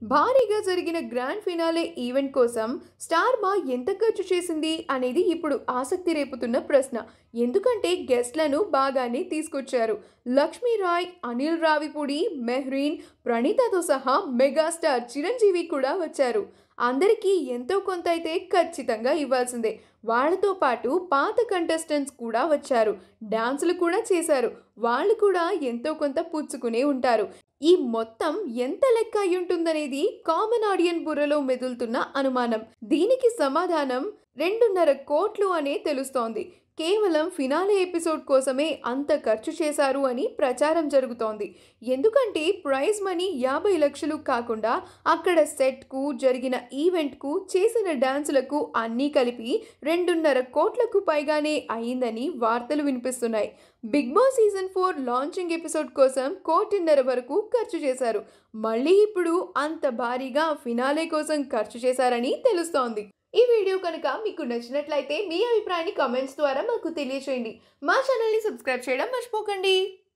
భారీగా జరిగిన grand finale event కోసం స్టార్ మా ఎంత ఖర్చు చేసింది అనేది ఇప్పుడు ఆసక్తి రేపుతున్న ప్రశ్న ఎందుకంటే గెస్ట్లను బాగానే తీసుకొచ్చారు లక్ష్మీ రాయ్ అనిల్ రావిపూడి మెహ్రీన్ ప్రణీతతో సహా మెగాస్టార్ చిరంజీవి కూడా వచ్చారు అందరికీ ఎంతో కొంత అయితే ఖచ్చితంగా ఇవ్వాల్సిందే వాళ్ళతో పాటు పాత కంటెస్టెంట్స్ కూడా వచ్చారు డాన్సులు కూడా చేశారు వాళ్ళు కూడా ఎంతో కొంత పుచ్చుకునే ఉంటారు ఈ మొత్తం ఎంత లెక్క అయి ఉంటుందనేది కామన్ ఆడియన్ బుర్రలో మెదులుతున్న అనుమానం దీనికి సమాధానం రెండున్నర కోట్లు అనే తెలుస్తోంది కేవలం ఫినాలే ఎపిసోడ్ కోసమే అంత ఖర్చు చేశారు అని ప్రచారం జరుగుతోంది ఎందుకంటే ప్రైజ్ మనీ యాభై లక్షలు కాకుండా అక్కడ సెట్కు జరిగిన ఈవెంట్కు చేసిన డాన్సులకు అన్నీ కలిపి రెండున్నర కోట్లకు పైగానే అయిందని వార్తలు వినిపిస్తున్నాయి Bigg Boss season four launching episode కోసం కోటిన్నర వరకు ఖర్చు చేశారు మళ్ళీ ఇప్పుడు అంత భారీగా ఫినాలే కోసం ఖర్చు చేశారని తెలుస్తోంది ఈ వీడియో కనుక మీకు నచ్చినట్లయితే మీ అభిప్రాయాన్ని కామెంట్స్ ద్వారా మాకు తెలియచేయండి మా ఛానల్ని సబ్స్క్రైబ్ చేయడం మర్చిపోకండి